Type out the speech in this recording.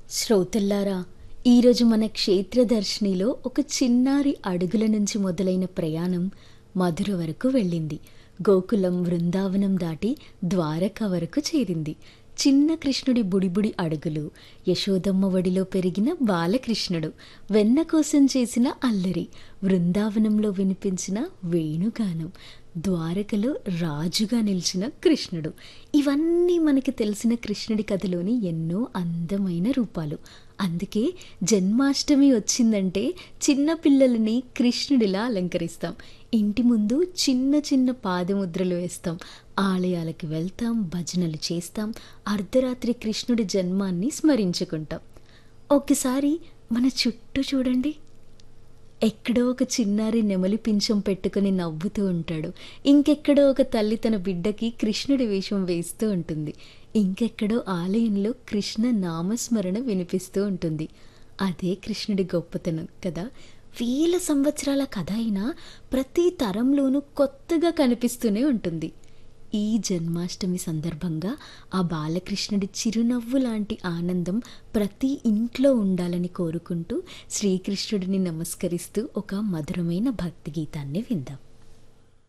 శ్రోతల్లారా ఈరోజు మన క్షేత్ర దర్శినిలో ఒక చిన్నారి అడుగుల నుంచి మొదలైన ప్రయాణం మధుర వరకు వెళ్ళింది గోకులం బృందావనం దాటి ద్వారక వరకు చేరింది చిన్న కృష్ణుడి బుడిబుడి అడుగులు యశోదమ్మ వడిలో పెరిగిన బాలకృష్ణుడు వెన్న కోసం చేసిన అల్లరి బృందావనంలో వినిపించిన వేణుగానం ద్వారకలో రాజుగా నిలిచిన కృష్ణుడు ఇవన్నీ మనకి తెలిసిన కృష్ణుడి కథలోని ఎన్నో అందమైన రూపాలు అందుకే జన్మాష్టమి వచ్చిందంటే చిన్న పిల్లలని కృష్ణుడిలా అలంకరిస్తాం ఇంటి ముందు చిన్న చిన్న పాదముద్రలు వేస్తాం ఆలయాలకు వెళ్తాం భజనలు చేస్తాం అర్ధరాత్రి కృష్ణుడి జన్మాన్ని స్మరించుకుంటాం ఒకసారి మన చుట్టూ చూడండి ఎక్కడో ఒక చిన్నారి నెమలి పింఛం పెట్టుకుని నవ్వుతూ ఉంటాడు ఇంకెక్కడో ఒక తల్లి తన బిడ్డకి కృష్ణుడి వేషం వేస్తూ ఉంటుంది ఇంకెక్కడో ఆలయంలో కృష్ణ నామస్మరణ వినిపిస్తూ ఉంటుంది అదే కృష్ణుడి గొప్పతనం కదా వేల సంవత్సరాల కథ అయినా ప్రతి తరంలోనూ కొత్తగా కనిపిస్తూనే ఉంటుంది ఈ జన్మాష్టమి సందర్భంగా ఆ బాలకృష్ణుడి చిరునవ్వు లాంటి ఆనందం ప్రతి ఇంట్లో ఉండాలని కోరుకుంటూ శ్రీకృష్ణుడిని నమస్కరిస్తూ ఒక మధురమైన భక్తి గీతాన్ని విందాం